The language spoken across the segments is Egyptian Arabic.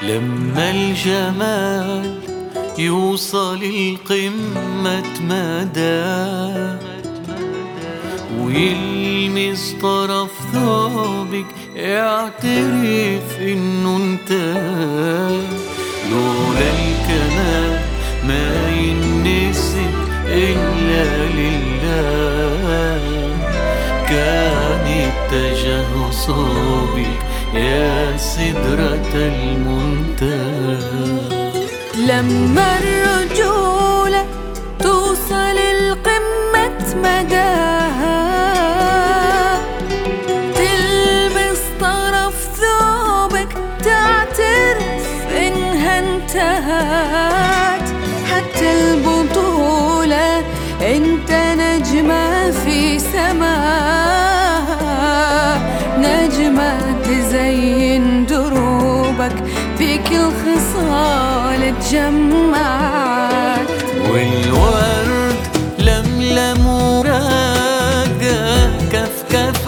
لما الجمال يوصل القمة مدى ويلمس طرف ثوبك اعترف انه انت لولا الكمال ما ينسب الا لله كان اتجه صوبك يا سدرة المنتهى لما الرجولة توصل القمة مداها تلمس طرف ثوبك تعترف إنها انتهت حتى البطولة انت نجمة في سماها نجمة تزين دروبك فيك الخصال تجمعت والورد لملم وراقة كف كف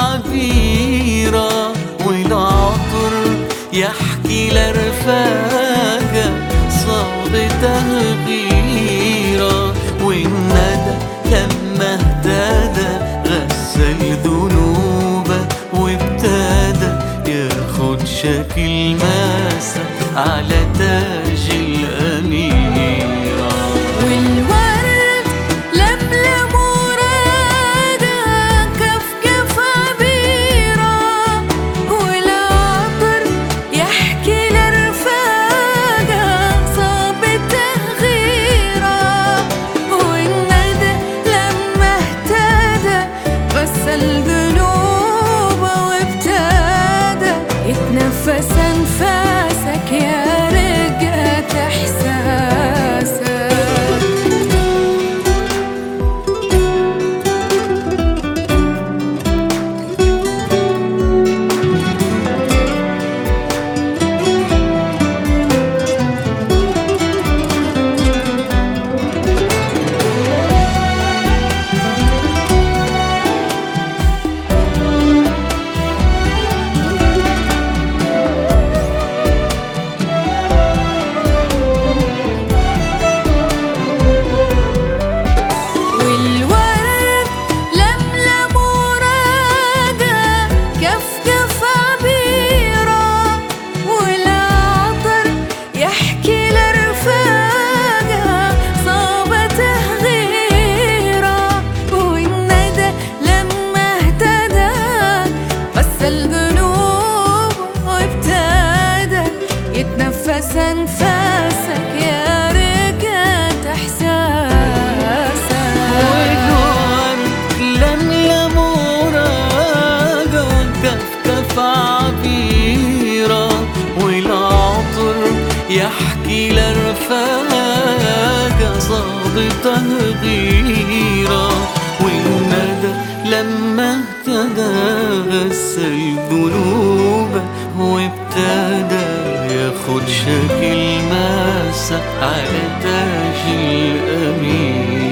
عبيرة والعطر يحكي لرفاقة صاب تغييرة والندى لما اهتدى غسل ذنوبه وابتدى ياخد شكل ماسة على تاج الأميرة والورد لملم وراقة كف كف عبيرة والعطر يحكي لرفاقة صاب تغييرة والندى لما اهتدى غسل ذنوبه وابتدى يتنفس انفاسك يا رقة احساسك والورد لملم وراقة كف كف عبيرة والعطر يحكي لرفاقة صاب تغييرة والندى لما اهتدى غسل ذنوبه وابتدى يتنفس انفاسك يا رقة احساسك والورد لملم وراقة كف كف عبيرة والعطر يحكي لرفاقة صاب تغييرة والندى لما اهتدى غسل ذنوبه وابتدى ياخد شكل ماسة على تاج الأمير